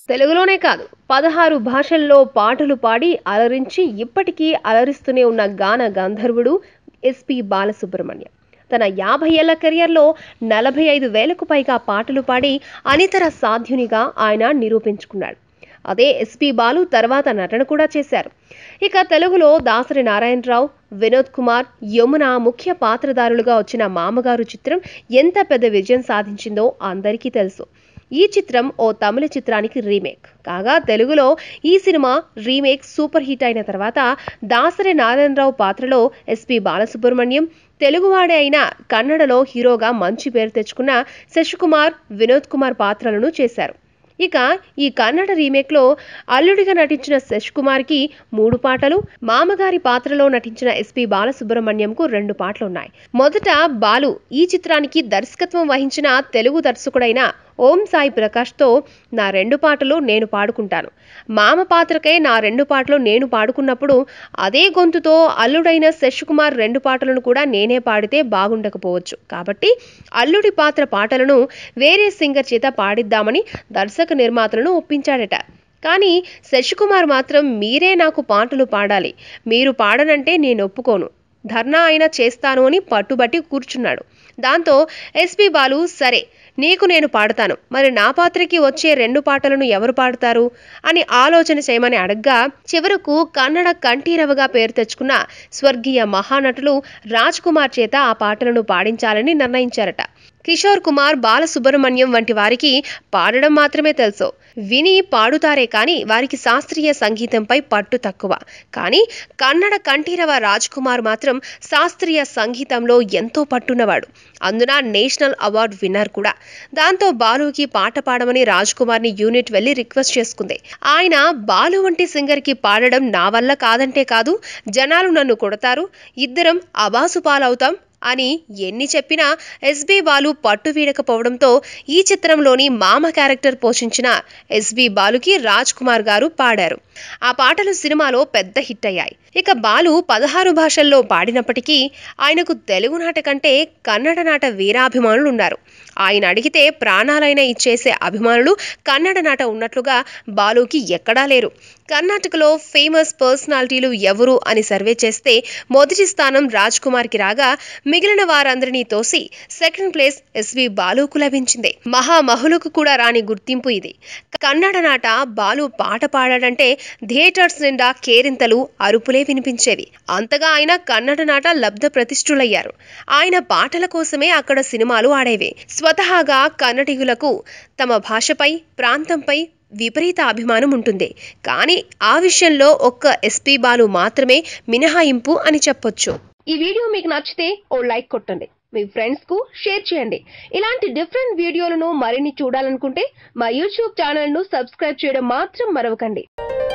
తెలుగులోనే కాదు పదహారు భాషల్లో పాటలు పాడి అలరించి ఇప్పటికీ అలరిస్తూనే ఉన్న గాన గంధర్వుడు ఎస్పి బాలసుబ్రహ్మణ్యం తన యాభై ఏళ్ల కెరియర్లో నలభై ఐదు వేలకు పైగా పాటలు పాడి అనితర సాధ్యునిగా ఆయన నిరూపించుకున్నాడు అదే ఎస్పి బాలు తర్వాత నటన కూడా చేశారు ఇక తెలుగులో దాసరి నారాయణరావు వినోద్ కుమార్ యమున ముఖ్య పాత్రధారులుగా వచ్చిన మామగారు చిత్రం ఎంత పెద్ద విజయం సాధించిందో అందరికీ తెలుసు ఈ చిత్రం ఓ తమిళ చిత్రానికి రీమేక్ కాగా తెలుగులో ఈ సినిమా రీమేక్ సూపర్ హిట్ అయిన తర్వాత దాసరి నారాయణరావు పాత్రలో ఎస్పి బాలసుబ్రహ్మణ్యం తెలుగువాడే అయిన కన్నడలో హీరోగా మంచి పేరు తెచ్చుకున్న శశికుమార్ వినోద్ కుమార్ పాత్రలను చేశారు ఇక ఈ కన్నడ రీమేక్లో అల్లుడిగా నటించిన శశ్ కుమార్కి మూడు పాటలు మామగారి పాత్రలో నటించిన ఎస్పి బాలసుబ్రహ్మణ్యంకు రెండు పాటలు ఉన్నాయి మొదట బాలు ఈ చిత్రానికి దర్శకత్వం వహించిన తెలుగు దర్శకుడైన ఓం సాయి ప్రకాష్తో నా రెండు పాటలు నేను పాడుకుంటాను మామ పాత్రకై నా రెండు పాటలు నేను పాడుకున్నప్పుడు అదే గొంతుతో అల్లుడైన శశికుమార్ రెండు పాటలను కూడా నేనే పాడితే బాగుండకపోవచ్చు కాబట్టి అల్లుడి పాత్ర పాటలను వేరే సింగర్ చేత పాడిద్దామని దర్శక నిర్మాతలను ఒప్పించాడట కానీ శశికుమార్ మాత్రం మీరే నాకు పాటలు పాడాలి మీరు పాడనంటే నేను ఒప్పుకోను ధర్నా అయినా చేస్తాను అని పట్టుబట్టి కూర్చున్నాడు దాంతో ఎస్పి బాలు సరే నీకు నేను పాడతాను మరి నా పాత్రకి వచ్చే రెండు పాటలను ఎవరు పాడతారు అని ఆలోచన చేయమని అడగ్గా చివరకు కన్నడ కంఠీరవగా పేరు తెచ్చుకున్న స్వర్గీయ మహానటులు రాజ్ కుమార్ చేత ఆ పాటలను పాడించాలని నిర్ణయించారట కిషోర్ కుమార్ బాలసుబ్రహ్మణ్యం వంటి వారికి పాడడం మాత్రమే తెలుసు విని పాడుతారే కానీ వారికి శాస్త్రీయ సంగీతంపై పట్టు తక్కువ కానీ కన్నడ కంఠీరవ రాజ్ కుమార్ మాత్రం శాస్త్రీయ సంగీతంలో ఎంతో పట్టున్నవాడు అందున నేషనల్ అవార్డు విన్నర్ కూడా దాంతో బాలుకి పాట పాడమని రాజ్ కుమార్ని యూనిట్ వెళ్లి రిక్వెస్ట్ చేసుకుంది ఆయన బాలు వంటి సింగర్కి పాడడం నా వల్ల కాదంటే కాదు జనాలు నన్ను కొడతారు ఇద్దరం అబాసు పాలవుతాం అని ఎన్ని చెప్పినా ఎస్బి బాలు పట్టు వీడకపోవడంతో ఈ చిత్రంలోని మామ క్యారెక్టర్ పోషించిన ఎస్బి బాలుకి రాజ్ కుమార్ గారు పాడారు ఆ పాటలు సినిమాలో పెద్ద హిట్ అయ్యాయి ఇక బాలు పదహారు భాషల్లో పాడినప్పటికీ ఆయనకు తెలుగు నాట కంటే కన్నడ నాట వీరాభిమానులు ఉన్నారు ఆయన అడిగితే ప్రాణాలైనా ఇచ్చేసే అభిమానులు కన్నడ నాట ఉన్నట్లుగా బాలుకి ఎక్కడా లేరు కర్ణాటకలో ఫేమస్ పర్సనాలిటీలు ఎవరు అని సర్వే చేస్తే మొదటి స్థానం రాజ్ కుమార్కి రాగా మిగిలిన వారందరినీ తోసి సెకండ్ ప్లేస్ ఎస్వి బాలుకు లభించింది మహామహులకు కూడా రాని గుర్తింపు ఇది కన్నడ నాట బాలు పాట పాడాడంటే థియేటర్స్ నిండా కేరింతలు అరుపులే వినిపించేవి అంతగా ఆయన కన్నడ నాట లబ్ధ ప్రతిష్ఠులయ్యారు ఆయన పాటల కోసమే అక్కడ సినిమాలు ఆడేవి స్వతహాగా కన్నడిగులకు తమ భాషపై ప్రాంతంపై విపరీత అభిమానం ఉంటుంది కానీ ఆ విషయంలో ఒక్క ఎస్పీ బాలు మాత్రమే మినహాయింపు అని చెప్పొచ్చు ఈ వీడియో మీకు నచ్చితే ఓ లైక్ కొట్టండి మీ ఫ్రెండ్స్ కు షేర్ చేయండి ఇలాంటి డిఫరెంట్ వీడియోలను మరిన్ని చూడాలనుకుంటే మా యూట్యూబ్ ఛానల్ ను సబ్స్క్రైబ్ చేయడం మాత్రం మరవకండి